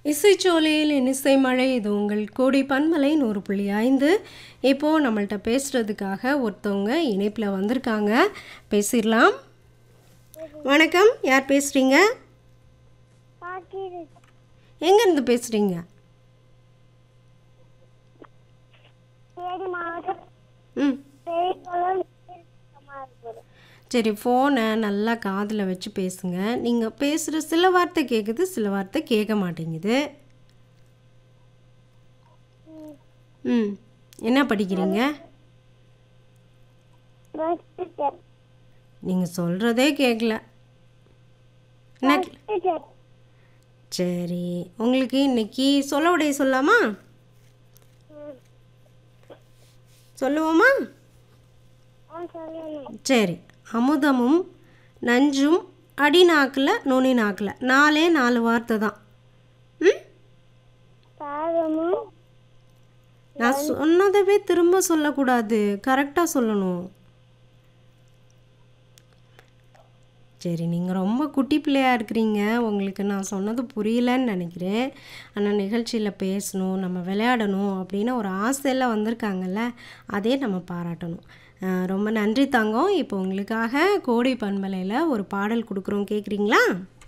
இசைச்சோலையில் இனிசை மழை இது உங்கள் கோடி பன்மலை நூறு புள்ளி ஐந்து இப்போது நம்மள்ட்ட பேசுகிறதுக்காக ஒருத்தவங்க இணைப்பில் வந்திருக்காங்க பேசிடலாம் வணக்கம் யார் பேசுகிறீங்க பாக்கிரு எங்கேருந்து பேசுகிறீங்க தேனி மாவட்டம் ம் பெரியகுளம் இருக்குது சரி ஃபோனை நல்லா காதில் வச்சு பேசுங்க நீங்கள் பேசுகிற சில வார்த்தை கேட்குது சில வார்த்தை கேட்க மாட்டேங்குது ம் என்ன படிக்கிறீங்க பஸ் நீங்கள் சொல்கிறதே கேட்கல என்ன டீச்சர் சரி உங்களுக்கு இன்னைக்கு சொல்ல உடைய சொல்லாமா சொல்லுவோமா ஆ சொல்லணும் சரி அமுதமும் நஞ்சும் அடிநாக்கில் நுனி நாக்கில் நாலே நாலு வார்த்தை தான் ம் சாதமும் நான் சொன்னதவே திரும்ப சொல்லக்கூடாது கரெக்டாக சொல்லணும் சரி நீங்கள் ரொம்ப குட்டி பிள்ளையாக இருக்கிறீங்க உங்களுக்கு நான் சொன்னது புரியலன்னு நினைக்கிறேன் ஆனால் நிகழ்ச்சியில் பேசணும் நம்ம விளையாடணும் அப்படின்னு ஒரு ஆசையில் வந்திருக்காங்கல்ல அதே நம்ம பாராட்டணும் அஹ் ரொம்ப நன்றி தங்கம் இப்போ உங்களுக்காக கோடி பண்பலையில் ஒரு பாடல் கொடுக்குறோம் கேட்குறீங்களா